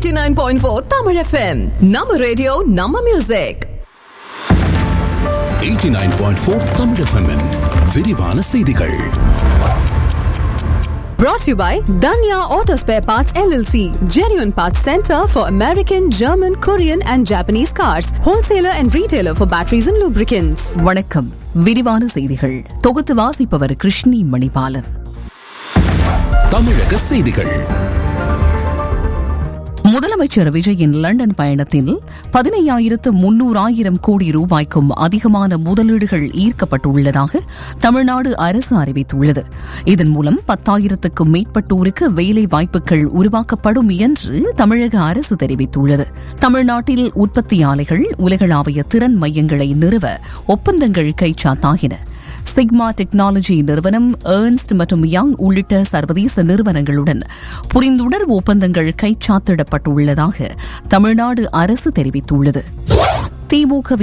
89.4 Tamil FM. Nama radio, Nama music. 89.4 Tamil FM -இன் விரிவான செய்திகள் Brought to you by Danya Auto Spare Parts LLC. Genuine Parts Center for American, German, Korean and Japanese cars. Wholesaler and retailer for batteries and lubricants. வணக்கம் விரிவான செய்திகள் தொகுத்து வாசிப்பவர் கிருஷ்ணி மணிபாலன் தமிழக செய்திகள் முதலமைச்சர் விஜயின் லண்டன் பயணத்தில் பதினையாயிரத்து முன்னூறாயிரம் கோடி ரூபாய்க்கும் அதிகமான முதலீடுகள் ஈர்க்கப்பட்டுள்ளதாக தமிழ்நாடு அரசு அறிவித்துள்ளது இதன் மூலம் பத்தாயிரத்துக்கும் மேற்பட்டோருக்கு வேலை வாய்ப்புகள் உருவாக்கப்படும் என்று தமிழக அரசு தெரிவித்துள்ளது தமிழ்நாட்டில் உற்பத்தி ஆலைகள் உலகளாவிய திறன் மையங்களை நிறுவ ஒப்பந்தங்கள் கைச்சாத்தாகின சிக்மா டெக்னாலஜி நிறுவனம் ஏர்ன்ஸ்ட் மற்றும் யங் உள்ளிட்ட சர்வதேச நிறுவனங்களுடன் புரிந்துணர்வு ஒப்பந்தங்கள் கைச்சாத்திடப்பட்டுள்ளதாக தமிழ்நாடு அரசு தெரிவித்துள்ளது திமுக